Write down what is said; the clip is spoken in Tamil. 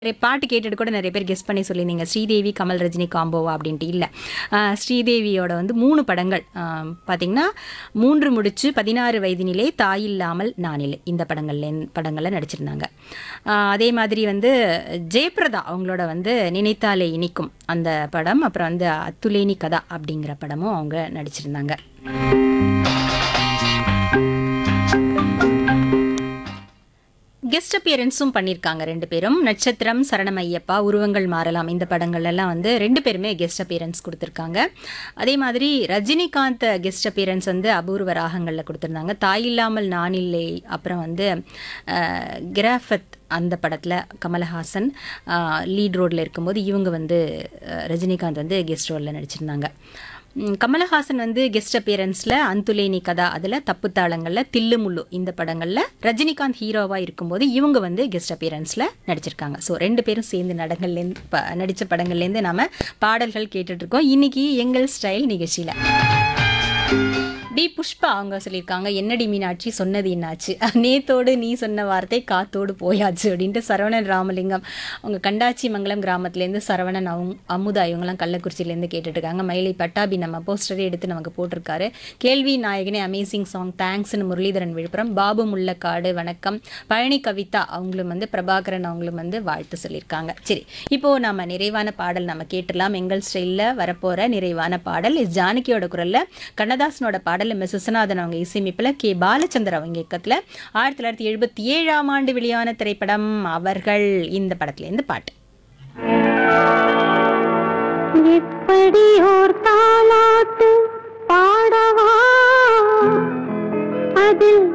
நிறைய பாட்டு கேட்டுட்டு கூட நிறைய பேர் கெஸ் பண்ணி சொல்லியிருந்தீங்க ஸ்ரீதேவி கமல் ரஜினி காம்போவா அப்படின்ட்டு இல்லை ஆஹ் ஸ்ரீதேவியோட வந்து மூணு படங்கள் ஆஹ் பார்த்தீங்கன்னா மூன்று முடிச்சு பதினாறு வயதினிலே தாயில்லாமல் நானில்லை இந்த படங்கள்ல படங்களில் நடிச்சிருந்தாங்க ஆஹ் அதே மாதிரி வந்து ஜெயபிரதா அவங்களோட வந்து நினைத்தாலே இனிக்கும் அந்த படம் அப்புறம் வந்து அத்துலேனி கதா அப்படிங்கிற படமும் அவங்க நடிச்சிருந்தாங்க கெஸ்ட் அப்பியரன்ஸும் பண்ணியிருக்காங்க ரெண்டு பேரும் நட்சத்திரம் சரணம் ஐயப்பா உருவங்கள் மாறலாம் இந்த படங்கள் எல்லாம் வந்து ரெண்டு பேருமே கெஸ்ட் அப்பியரன்ஸ் கொடுத்துருக்காங்க அதே மாதிரி ரஜினிகாந்த் கெஸ்ட் அப்பியரன்ஸ் வந்து அபூர்வ ராகங்களில் கொடுத்துருந்தாங்க தாயில்லாமல் நானில்லை அப்புறம் வந்து அஹ், கிராஃபத் அந்த படத்தில் கமலஹாசன் லீட் ரோடில் இருக்கும்போது இவங்க வந்து அஹ், ரஜினிகாந்த் வந்து கெஸ்ட் ரோலில் நடிச்சிருந்தாங்க ம், கமலஹாசன் வந்து கெஸ்ட் அப்பியரன்ஸில் அந்துலேனி கதா அதில் தப்பு தாளங்களில் தில்லு முள்ளு இந்த படங்களில் ரஜினிகாந்த் ஹீரோவாக இருக்கும்போது இவங்க வந்து கெஸ்ட் அப்பியரன்ஸில் நடிச்சிருக்காங்க ஸோ ரெண்டு பேரும் சேர்ந்து நடங்கள்லேருந்து ப நடித்த படங்கள்லேருந்து நாம பாடல்கள் கேட்டுட்டு இருக்கோம் இன்னைக்கு எங்கள் ஸ்டைல் நிகழ்ச்சியில் டி புஷ்பா அவங்க சொல்லியிருக்காங்க என்னடி மீனாட்சி சொன்னது என்னாச்சு நேத்தோடு நீ சொன்ன வார்த்தை காத்தோடு போயாச்சு அப்படின்ட்டு சரவணன் ராமலிங்கம் அவங்க கண்டாச்சி மங்கலம் கிராமத்துலேருந்து சரவணன் அவங்க அமுதா இவங்கெல்லாம் கள்ளக்குறிச்சியிலேருந்து கேட்டுட்டு இருக்காங்க மயிலை பட்டாபி நம்ம போஸ்டரே எடுத்து நமக்கு போட்டிருக்காரு கேள்வி நாயகனே அமேசிங் சாங் தேங்க்ஸ்னு முரளிதரன் விழுப்புரம் பாபு முள்ளக்காடு வணக்கம் பழனி கவிதா அவங்களும் வந்து பிரபாகரன் அவங்களும் வந்து வாழ்த்து சொல்லியிருக்காங்க சரி இப்போ நம்ம நிறைவான பாடல் நம்ம கேட்டுடலாம் எங்கள் ஸ்டைலில் வரப்போற நிறைவான பாடல் இஸ் ஜானகியோட குரல்ல கண்ணதாசனோட பாடல் மிஸ் விஸ்வநாதன் அவங்க இசையமைப்பில் கே பாலச்சந்தர் அவங்க இயக்கத்தில் ஆயிரத்தி தொள்ளாயிரத்தி எழுபத்தி ஏழாம் ஆண்டு வெளியான திரைப்படம் அவர்கள் இந்த படத்துலேருந்து பாட்டு எப்படி ஓர் தாலாட்டு பாடவா அதில்